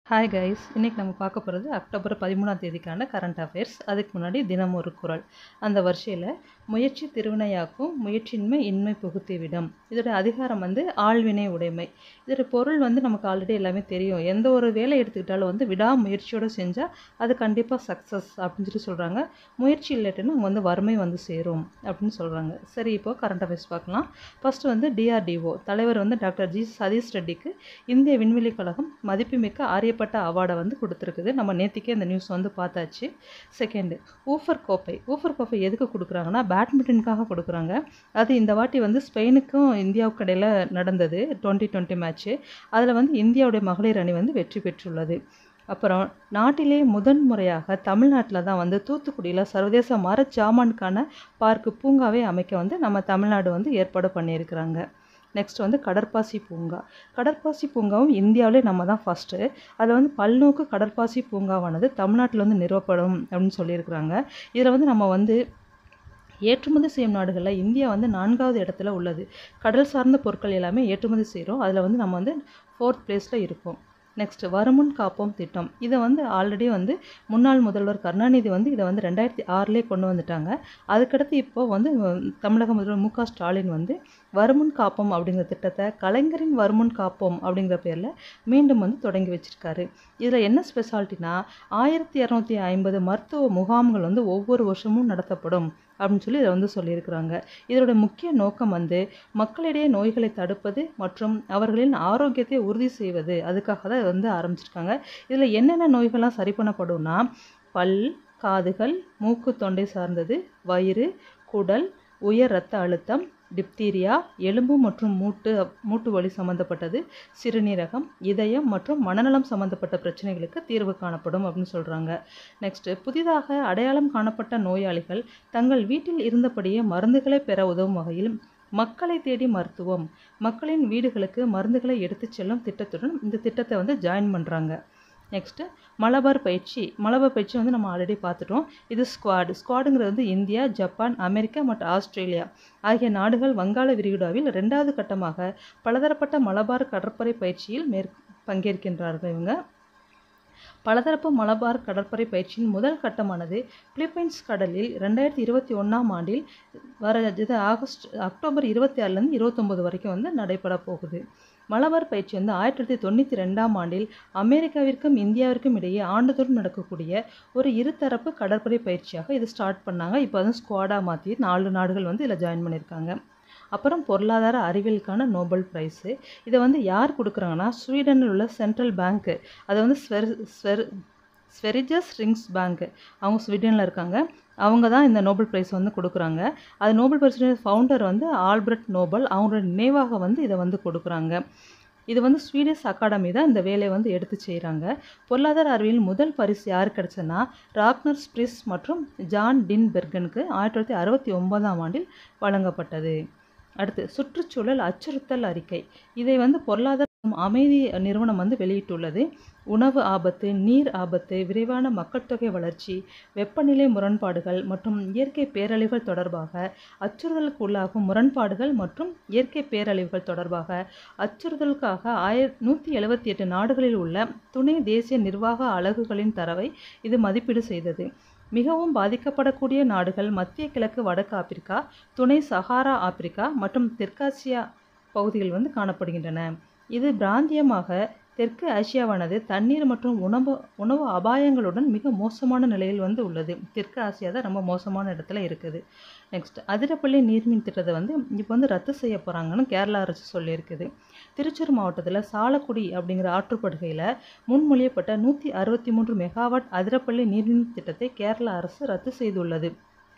hi guys இன்றைக்கி நம்ம பார்க்க போகிறது அக்டோபர் பதிமூணாம் தேதிக்கான கரண்ட் அஃபேர்ஸ் அதுக்கு முன்னாடி தினம் ஒரு குரல் அந்த வரிசையில் முயற்சி திருவினையாக்கும் முயற்சியின்மை இன்மை புகுத்திவிடும் இதோட அதிகாரம் வந்து ஆழ்வினை உடைமை இதோட பொருள் வந்து நமக்கு ஆல்ரெடி எல்லாமே தெரியும் எந்த ஒரு வேலை எடுத்துக்கிட்டாலும் வந்து விடாமுயற்சியோடு செஞ்சால் அது கண்டிப்பாக சக்ஸஸ் அப்படின்னு சொல்லி சொல்கிறாங்க முயற்சி இல்லாட்டினா அங்கே வந்து வறுமை வந்து சேரும் அப்படின்னு சொல்கிறாங்க சரி இப்போ கரண்ட் அஃபேர்ஸ் பார்க்கலாம் ஃபஸ்ட்டு வந்து டிஆர்டிஓ தலைவர் வந்து டாக்டர் ஜி சதீஷ் ரெட்டிக்கு இந்திய விண்வெளி கழகம் மதிப்புமிக்க ஆரியப்பட்ட அவார்டை வந்து கொடுத்துருக்குது நம்ம நேற்றுக்கே இந்த நியூஸ் வந்து பார்த்தாச்சு செகண்டு ஊஃபர் கோப்பை ஊஃபர் கோப்பை எதுக்கு கொடுக்குறாங்கன்னா பேட்மிண்டனுக்காக கொடுக்குறாங்க அது இந்த வாட்டி வந்து ஸ்பெயினுக்கும் இந்தியாவுக்கும் இடையில் நடந்தது டுவெண்ட்டி டுவெண்ட்டி மேட்ச்சு அதில் வந்து இந்தியாவுடைய மகளிர் அணி வந்து வெற்றி பெற்றுள்ளது அப்புறம் நாட்டிலே முதன் முறையாக தமிழ்நாட்டில் தான் வந்து தூத்துக்குடியில் சர்வதேச மரச்சாமானுக்கான பார்க்கு பூங்காவை அமைக்க வந்து நம்ம தமிழ்நாடு வந்து ஏற்பாடு பண்ணியிருக்கிறாங்க நெக்ஸ்ட் வந்து கடற்பாசி பூங்கா கடற்பாசி பூங்காவும் இந்தியாவிலே நம்ம தான் ஃபஸ்ட்டு அதில் வந்து பல்நோக்கு கடற்பாசி பூங்காவானது தமிழ்நாட்டில் வந்து நிறுவப்படும் அப்படின்னு சொல்லியிருக்கிறாங்க இதில் வந்து நம்ம வந்து ஏற்றுமதி செய்யும் நாடுகளில் இந்தியா வந்து நான்காவது இடத்துல உள்ளது கடல் சார்ந்த பொருட்கள் எல்லாமே ஏற்றுமதி செய்கிறோம் அதில் வந்து நம்ம வந்து ஃபோர்த் பிளேஸில் இருக்கோம் நெக்ஸ்ட் வருமுன் காப்போம் திட்டம் இதை வந்து ஆல்ரெடி வந்து முன்னாள் முதல்வர் கருணாநிதி வந்து இதை வந்து ரெண்டாயிரத்தி ஆறுலேயே கொண்டு வந்துட்டாங்க அதுக்கடுத்து இப்போ வந்து தமிழக முதல்வர் மு க ஸ்டாலின் வந்து வருமுன் காப்போம் அப்படிங்கிற திட்டத்தை கலைஞரின் வருமுன் காப்போம் அப்படிங்கிற பேரில் மீண்டும் வந்து தொடங்கி வச்சுருக்காரு இதில் என்ன ஸ்பெஷாலிட்டினா ஆயிரத்தி இரநூத்தி ஐம்பது மருத்துவ முகாம்கள் வந்து ஒவ்வொரு வருஷமும் நடத்தப்படும் அப்படின்னு சொல்லி இதை வந்து சொல்லியிருக்கிறாங்க இதோட முக்கிய நோக்கம் வந்து மக்களிடையே நோய்களை தடுப்பது மற்றும் அவர்களின் ஆரோக்கியத்தை உறுதி செய்வது அதுக்காக தான் இதை வந்து ஆரம்பிச்சிருக்காங்க இதில் என்னென்ன நோய்கள்லாம் சரி பண்ணப்படும்னா பல் காதுகள் மூக்கு தொண்டை சார்ந்தது வயிறு குடல் உயர் இரத்த அழுத்தம் டிப்தீரியா எலும்பு மற்றும் மூட்டு மூட்டு வலி சம்மந்தப்பட்டது சிறுநீரகம் இதயம் மற்றும் மனநலம் சம்மந்தப்பட்ட பிரச்சனைகளுக்கு தீர்வு காணப்படும் அப்படின்னு சொல்கிறாங்க நெக்ஸ்ட்டு புதிதாக அடையாளம் காணப்பட்ட நோயாளிகள் தங்கள் வீட்டில் இருந்தபடியே மருந்துகளை பெற உதவும் வகையில் மக்களை தேடி மருத்துவம் மக்களின் வீடுகளுக்கு மருந்துகளை எடுத்துச் செல்லும் திட்டத்துடன் இந்த திட்டத்தை வந்து ஜாயின் பண்ணுறாங்க நெக்ஸ்ட்டு மலபார் பயிற்சி மலபார் பயிற்சி வந்து நம்ம ஆல்ரெடி பார்த்துட்டோம் இது ஸ்குவாடு ஸ்குவாடுங்கிறது வந்து இந்தியா ஜப்பான் அமெரிக்கா மற்றும் ஆஸ்திரேலியா ஆகிய நாடுகள் வங்காள விரிகுடாவில் ரெண்டாவது கட்டமாக பலதரப்பட்ட மலபார் கடற்படை பயிற்சியில் மேற் பங்கேற்கின்றார்கள் இவங்க பலதரப்பு மலபார் கடற்படை பயிற்சியின் முதல் கட்டமானது பிலிப்பைன்ஸ் கடலில் ரெண்டாயிரத்தி இருபத்தி ஒன்றாம் ஆண்டில் வர இது ஆகஸ்ட் அக்டோபர் இருபத்தி ஆறுலேருந்து இருபத்தொம்போது வரைக்கும் வந்து நடைபெற போகுது மலபார் பயிற்சி வந்து ஆயிரத்தி தொள்ளாயிரத்தி தொண்ணூற்றி ரெண்டாம் ஆண்டில் அமெரிக்காவிற்கும் இந்தியாவிற்கும் இடையே ஆண்டுதோறும் நடக்கக்கூடிய ஒரு இருதரப்பு கடற்படை பயிற்சியாக இது ஸ்டார்ட் பண்ணாங்க இப்போ வந்து ஸ்குவாடாக மாற்றி நாலு நாடுகள் வந்து இதில் ஜாயின் பண்ணியிருக்காங்க அப்புறம் பொருளாதார அறிவியலுக்கான நோபல் ப்ரைஸு இதை வந்து யார் கொடுக்குறாங்கன்னா ஸ்வீடனில் உள்ள சென்ட்ரல் பேங்க்கு அதை வந்து ஸ்வெர் ஸ்வெர் ஸ்வெரிஜஸ் ரிங்ஸ் பேங்க்கு அவங்க ஸ்வீடனில் இருக்காங்க அவங்க தான் இந்த நோபல் ப்ரைஸ் வந்து கொடுக்குறாங்க அது நோபல் ப்ரைஸுடைய ஃபவுண்டர் வந்து ஆல்பர்ட் நோபல் அவங்களோட நினைவாக வந்து இதை வந்து கொடுக்குறாங்க இது வந்து ஸ்வீடிஷ் அகாடமி தான் இந்த வேலையை வந்து எடுத்து செய்கிறாங்க பொருளாதார அறிவியல் முதல் பரிசு யார் கிடச்சுன்னா ராக்னர் ஸ்பிரிஸ் மற்றும் ஜான் டின் பெர்கனுக்கு ஆயிரத்தி தொள்ளாயிரத்தி அறுபத்தி ஒன்பதாம் ஆண்டில் வழங்கப்பட்டது அடுத்து சுற்றுச்சூழல் அச்சுறுத்தல் அறிக்கை இதை வந்து பொருளாதார அமைதி நிறுவனம் வந்து வெளியிட்டுள்ளது உணவு ஆபத்து நீர் ஆபத்து விரைவான மக்கள் தொகை வளர்ச்சி வெப்பநிலை முரண்பாடுகள் மற்றும் இயற்கை பேரழிவுகள் தொடர்பாக அச்சுறுத்தலுக்கு உள்ளாகும் முரண்பாடுகள் மற்றும் இயற்கை பேரழிவுகள் தொடர்பாக அச்சுறுத்தலுக்காக ஆயிர நூற்றி எழுபத்தி எட்டு நாடுகளில் உள்ள துணை தேசிய நிர்வாக அலகுகளின் தரவை இது மதிப்பீடு செய்தது மிகவும் பாதிக்கப்படக்கூடிய நாடுகள் மத்திய கிழக்கு வடக்கு ஆப்பிரிக்கா துணை சஹாரா ஆப்பிரிக்கா மற்றும் தெற்காசியா பகுதிகள் வந்து காணப்படுகின்றன இது பிராந்தியமாக தெற்கு ஆசியாவானது தண்ணீர் மற்றும் உணவு உணவு அபாயங்களுடன் மிக மோசமான நிலையில் வந்து உள்ளது தெற்கு ஆசியா தான் ரொம்ப மோசமான இடத்துல இருக்குது நெக்ஸ்ட் அதிரப்பள்ளி நீர்மின் திட்டத்தை வந்து இப்போ வந்து ரத்து செய்ய போகிறாங்கன்னு கேரளா அரசு சொல்லியிருக்குது திருச்சூர் மாவட்டத்தில் சாலக்குடி அப்படிங்கிற ஆற்றுப்படுகையில் முன்மொழியப்பட்ட நூற்றி அறுபத்தி மூன்று மெகாவாட் அதிரப்பள்ளி நீர்மின் திட்டத்தை கேரளா அரசு ரத்து செய்துள்ளது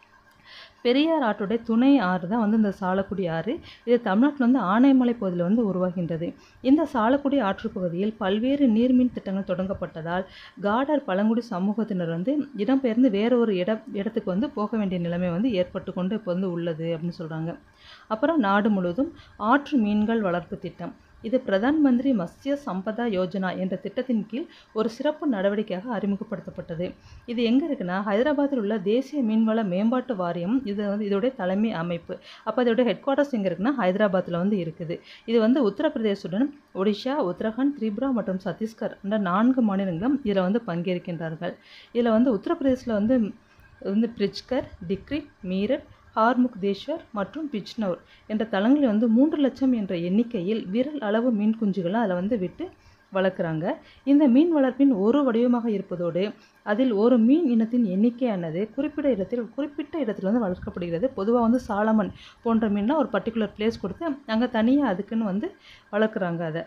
பெரியார் ஆற்றுடைய துணை ஆறு தான் வந்து இந்த சாலக்குடி ஆறு இது தமிழ்நாட்டில் வந்து ஆனைமலை பகுதியில் வந்து உருவாகின்றது இந்த சாலக்குடி ஆற்றுப்பகுதியில் பல்வேறு நீர்மின் திட்டங்கள் தொடங்கப்பட்டதால் காடர் பழங்குடி சமூகத்தினர் வந்து இடம்பெயர்ந்து வேற ஒரு இட இடத்துக்கு வந்து போக வேண்டிய நிலைமை வந்து ஏற்பட்டு கொண்டு இப்போ வந்து உள்ளது அப்படின்னு சொல்கிறாங்க அப்புறம் நாடு முழுவதும் ஆற்று மீன்கள் வளர்ப்பு திட்டம் இது பிரதான் மந்திரி மத்ஸ்ய சம்பதா யோஜனா என்ற திட்டத்தின் கீழ் ஒரு சிறப்பு நடவடிக்கையாக அறிமுகப்படுத்தப்பட்டது இது எங்கே இருக்குன்னா ஹைதராபாத்தில் உள்ள தேசிய மீன்வள மேம்பாட்டு வாரியம் இது வந்து இதோடைய தலைமை அமைப்பு அப்போ இதோடைய ஹெட் குவார்ட்டர்ஸ் எங்கே இருக்குன்னா ஹைதராபாத்தில் வந்து இருக்குது இது வந்து உத்தரப்பிரதேசுடன் ஒடிஷா உத்தரகாண்ட் திரிபுரா மற்றும் சத்தீஸ்கர் என்ற நான்கு மாநிலங்களும் இதில் வந்து பங்கேற்கின்றார்கள் இதில் வந்து உத்தரப்பிரதேசில் வந்து வந்து பிரிச்கர் டிக்ரி மீரட் ஹார்முக்தேஸ்வர் மற்றும் பிஜ்னௌர் என்ற தளங்களில் வந்து மூன்று லட்சம் என்ற எண்ணிக்கையில் விரல் அளவு மீன் குஞ்சுகளை அதில் வந்து விட்டு வளர்க்குறாங்க இந்த மீன் வளர்ப்பின் ஒரு வடிவமாக இருப்பதோடு அதில் ஒரு மீன் இனத்தின் எண்ணிக்கையானது குறிப்பிட்ட இடத்தில் குறிப்பிட்ட இடத்துல வந்து வளர்க்கப்படுகிறது பொதுவாக வந்து சாலமன் போன்ற மீன்லாம் ஒரு பர்டிகுலர் பிளேஸ் கொடுத்து அங்கே தனியாக அதுக்குன்னு வந்து வளர்க்குறாங்க அதை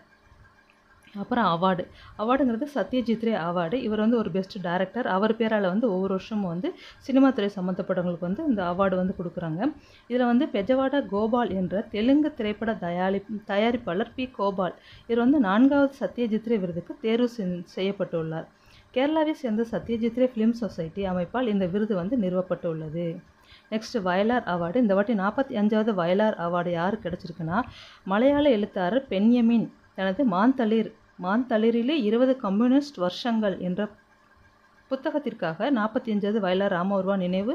அப்புறம் அவார்டு அவார்டுங்கிறது சத்யஜித் ரே அவார்டு இவர் வந்து ஒரு பெஸ்ட் டைரக்டர் அவர் பேரால் வந்து ஒவ்வொரு வருஷமும் வந்து சினிமா துறை சம்மந்தப்பட்டவங்களுக்கு வந்து இந்த அவார்டு வந்து கொடுக்குறாங்க இதில் வந்து பெஜவாடா கோபால் என்ற தெலுங்கு திரைப்பட தயாரி தயாரிப்பாளர் பி கோபால் இவர் வந்து நான்காவது சத்யஜித் ரே விருதுக்கு தேர்வு செஞ்- செய்யப்பட்டுள்ளார் கேரளாவை சேர்ந்த சத்யஜித் ரே ஃபிலிம் சொசைட்டி அமைப்பால் இந்த விருது வந்து நிறுவப்பட்டுள்ளது நெக்ஸ்ட் வயலார் அவார்டு இந்த வாட்டி நாற்பத்தி அஞ்சாவது வயலார் அவார்டு யாருக்கு கிடச்சிருக்குன்னா மலையாள எழுத்தாளர் பென்யமின் தனது மாந்தளிர் மாந்தளிரிலே இருபது கம்யூனிஸ்ட் வருஷங்கள் என்ற புத்தகத்திற்காக நாற்பத்தி அஞ்சாவது வயலார் ராமவர்மா நினைவு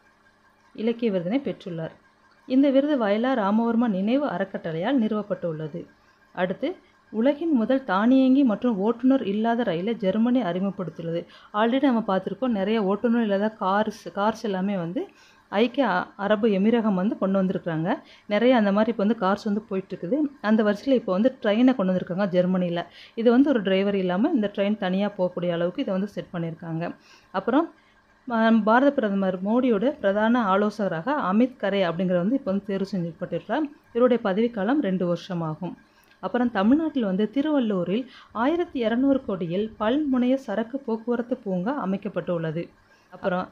இலக்கிய விருதினை பெற்றுள்ளார் இந்த விருது வயலார் ராமவர்மா நினைவு அறக்கட்டளையால் நிறுவப்பட்டுள்ளது அடுத்து உலகின் முதல் தானியங்கி மற்றும் ஓட்டுநர் இல்லாத ரயிலை ஜெர்மனி அறிமுகப்படுத்தியுள்ளது ஆல்ரெடி நம்ம பார்த்துருக்கோம் நிறைய ஓட்டுநர் இல்லாத கார்ஸ் கார்ஸ் எல்லாமே வந்து ஐக்கிய அ- அரபு எமிரகம் வந்து கொண்டு வந்திருக்கிறாங்க நிறைய அந்த மாதிரி இப்போ வந்து கார்ஸ் வந்து போயிட்டுருக்குது அந்த வரிசையில் இப்போ வந்து ட்ரெயினை கொண்டு வந்திருக்காங்க ஜெர்மனியில் இது வந்து ஒரு டிரைவர் இல்லாமல் இந்த ட்ரெயின் தனியாக போகக்கூடிய அளவுக்கு இதை வந்து செட் பண்ணியிருக்காங்க அப்புறம் ம- பாரத பிரதமர் மோடியோட பிரதான ஆலோசகராக அமித் கரே அப்படிங்கிற வந்து இப்போ வந்து தேர்வு செஞ்சப்பட்டிருக்கிறார் இவருடைய பதவிக்காலம் ரெண்டு வருஷமாகும் அப்புறம் தமிழ்நாட்டில் வந்து திருவள்ளூரில் ஆயிரத்தி இரநூறு கோடியில் பல்முனைய சரக்கு போக்குவரத்து பூங்கா அமைக்கப்பட்டுள்ளது அப்புறம்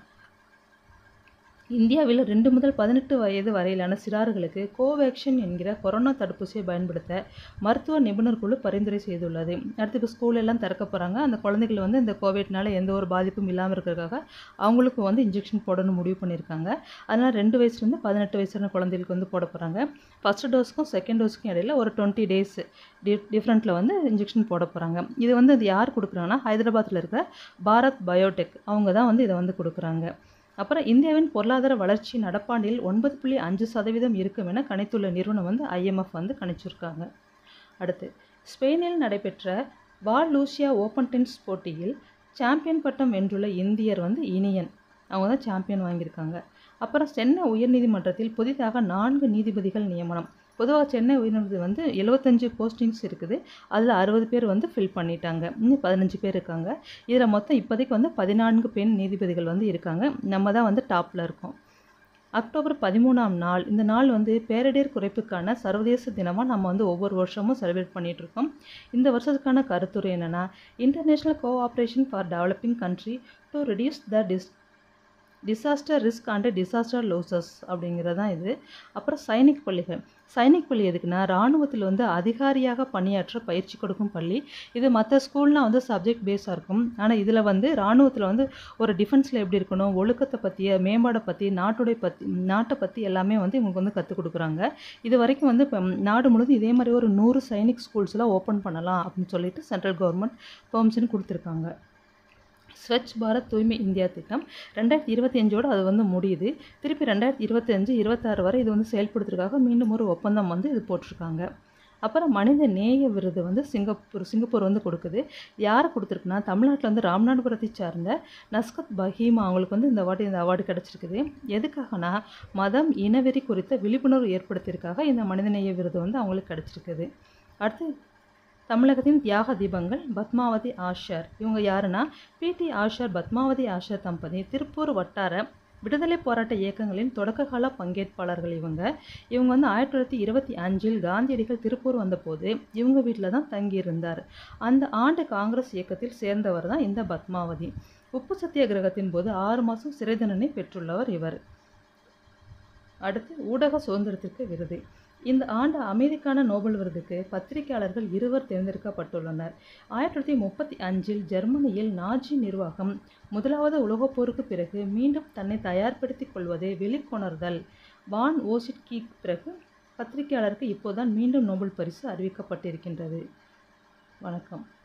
இந்தியாவில் ரெண்டு முதல் பதினெட்டு வயது வரையிலான சிறார்களுக்கு கோவேக்சின் என்கிற கொரோனா தடுப்பூசியை பயன்படுத்த மருத்துவ நிபுணர் குழு பரிந்துரை செய்துள்ளது அடுத்து இப்போ ஸ்கூல் எல்லாம் திறக்க போகிறாங்க அந்த குழந்தைகள் வந்து இந்த கோவிட்னால எந்த ஒரு பாதிப்பும் இல்லாமல் இருக்கிறதுக்காக அவங்களுக்கு வந்து இன்ஜெக்ஷன் போடணும்னு முடிவு பண்ணியிருக்காங்க அதனால் ரெண்டு வயசுலேருந்து பதினெட்டு வயசான குழந்தைகளுக்கு வந்து போட போகிறாங்க ஃபஸ்ட் டோஸ்க்கும் செகண்ட் டோஸ்க்கும் இடையில ஒரு டுவெண்ட்டி டேஸ் டி டிஃப்ரெண்ட்டில் வந்து இன்ஜெக்ஷன் போட போகிறாங்க இது வந்து அது யார் கொடுக்குறாங்கன்னா ஹைதராபாத்தில் இருக்கிற பாரத் பயோடெக் அவங்க தான் வந்து இதை வந்து கொடுக்குறாங்க அப்புறம் இந்தியாவின் பொருளாதார வளர்ச்சி நடப்பாண்டில் ஒன்பது புள்ளி அஞ்சு சதவீதம் இருக்கும் என கணித்துள்ள நிறுவனம் வந்து ஐஎம்எஃப் வந்து கணிச்சிருக்காங்க அடுத்து ஸ்பெயினில் நடைபெற்ற வால் லூசியா ஓப்பன் டென்னிஸ் போட்டியில் சாம்பியன் பட்டம் வென்றுள்ள இந்தியர் வந்து இனியன் அவங்க தான் சாம்பியன் வாங்கியிருக்காங்க அப்புறம் சென்னை உயர்நீதிமன்றத்தில் புதிதாக நான்கு நீதிபதிகள் நியமனம் பொதுவாக சென்னை உயர்நீதிமன்றம் வந்து எழுபத்தஞ்சு போஸ்டிங்ஸ் இருக்குது அதில் அறுபது பேர் வந்து ஃபில் பண்ணிட்டாங்க இன்னும் பதினஞ்சு பேர் இருக்காங்க இதில் மொத்தம் இப்போதைக்கு வந்து பதினான்கு பெண் நீதிபதிகள் வந்து இருக்காங்க நம்ம தான் வந்து டாப்பில் இருக்கோம் அக்டோபர் பதிமூணாம் நாள் இந்த நாள் வந்து பேரிடர் குறைப்புக்கான சர்வதேச தினமாக நம்ம வந்து ஒவ்வொரு வருஷமும் செலிப்ரேட் பண்ணிட்டு இருக்கோம் இந்த வருஷத்துக்கான கருத்துரை என்னென்னா international cooperation for developing country to reduce the dis disaster risk and disaster losses அப்படிங்கிறது தான் இது அப்புறம் சைனிக் பள்ளிகள் சைனிக் பள்ளி எதுக்குன்னா இராணுவத்தில் வந்து அதிகாரியாக பணியாற்ற பயிற்சி கொடுக்கும் பள்ளி இது மற்ற ஸ்கூல்னால் வந்து சப்ஜெக்ட் பேஸாக இருக்கும் ஆனால் இதில் வந்து இராணுவத்தில் வந்து ஒரு டிஃபென்ஸில் எப்படி இருக்கணும் ஒழுக்கத்தை பற்றிய மேம்பாடை பற்றி நாட்டுடைய பற்றி நாட்டை பற்றி எல்லாமே வந்து இவங்களுக்கு வந்து கற்றுக் கொடுக்குறாங்க இது வரைக்கும் வந்து இப்போ நாடு முழுவதும் இதே மாதிரி ஒரு நூறு சைனிக் ஸ்கூல்ஸ்லாம் ஓப்பன் பண்ணலாம் அப்படின்னு சொல்லிட்டு சென்ட்ரல் கவர்மெண்ட் பெர்மிஷன் கொடுத்துருக்காங்க ஸ்வச் பாரத் தூய்மை இந்தியா திட்டம் ரெண்டாயிரத்தி இருபத்தி அஞ்சோடு அது வந்து முடியுது திருப்பி ரெண்டாயிரத்தி இருபத்தஞ்சு இருபத்தாறு வரை இது வந்து செயல்படுத்துறதுக்காக மீண்டும் ஒரு ஒப்பந்தம் வந்து இது போட்டிருக்காங்க அப்புறம் மனித நேய விருது வந்து சிங்கப்பூர் சிங்கப்பூர் வந்து கொடுக்குது யார் கொடுத்துருக்குன்னா தமிழ்நாட்டில் வந்து ராமநாதபுரத்தை சார்ந்த நஸ்கத் பஹீமா அவங்களுக்கு வந்து இந்த வாட்டி இந்த அவார்டு கிடச்சிருக்குது எதுக்காகனா மதம் இனவெறி குறித்த விழிப்புணர்வு ஏற்படுத்தியிருக்காக இந்த மனிதநேய விருது வந்து அவங்களுக்கு கிடச்சிருக்குது அடுத்து தமிழகத்தின் தியாக தீபங்கள் பத்மாவதி ஆஷர் இவங்க யாருன்னா பிடி ஆஷர் பத்மாவதி ஆஷர் தம்பதி திருப்பூர் வட்டார விடுதலை போராட்ட இயக்கங்களின் தொடக்ககால பங்கேற்பாளர்கள் இவங்க இவங்க வந்து ஆயிரத்தி தொள்ளாயிரத்தி இருபத்தி அஞ்சில் காந்தியடிகள் திருப்பூர் வந்தபோது இவங்க வீட்டில் தான் தங்கியிருந்தார் அந்த ஆண்டு காங்கிரஸ் இயக்கத்தில் சேர்ந்தவர் தான் இந்த பத்மாவதி உப்பு சத்தியாகிரகத்தின் போது ஆறு மாதம் சிறை தண்டனை பெற்றுள்ளவர் இவர் அடுத்து ஊடக சுதந்திரத்திற்கு விருது இந்த ஆண்டு அமைதிக்கான நோபல் விருதுக்கு பத்திரிகையாளர்கள் இருவர் தேர்ந்தெடுக்கப்பட்டுள்ளனர் ஆயிரத்தி தொள்ளாயிரத்தி முப்பத்தி அஞ்சில் ஜெர்மனியில் நாஜி நிர்வாகம் முதலாவது உலகப் போருக்கு பிறகு மீண்டும் தன்னை தயார்படுத்திக் கொள்வதை வெளிக்கொணர்தல் வான் ஓசிட்கி பிறகு பத்திரிகையாளருக்கு இப்போதான் மீண்டும் நோபல் பரிசு அறிவிக்கப்பட்டிருக்கின்றது வணக்கம்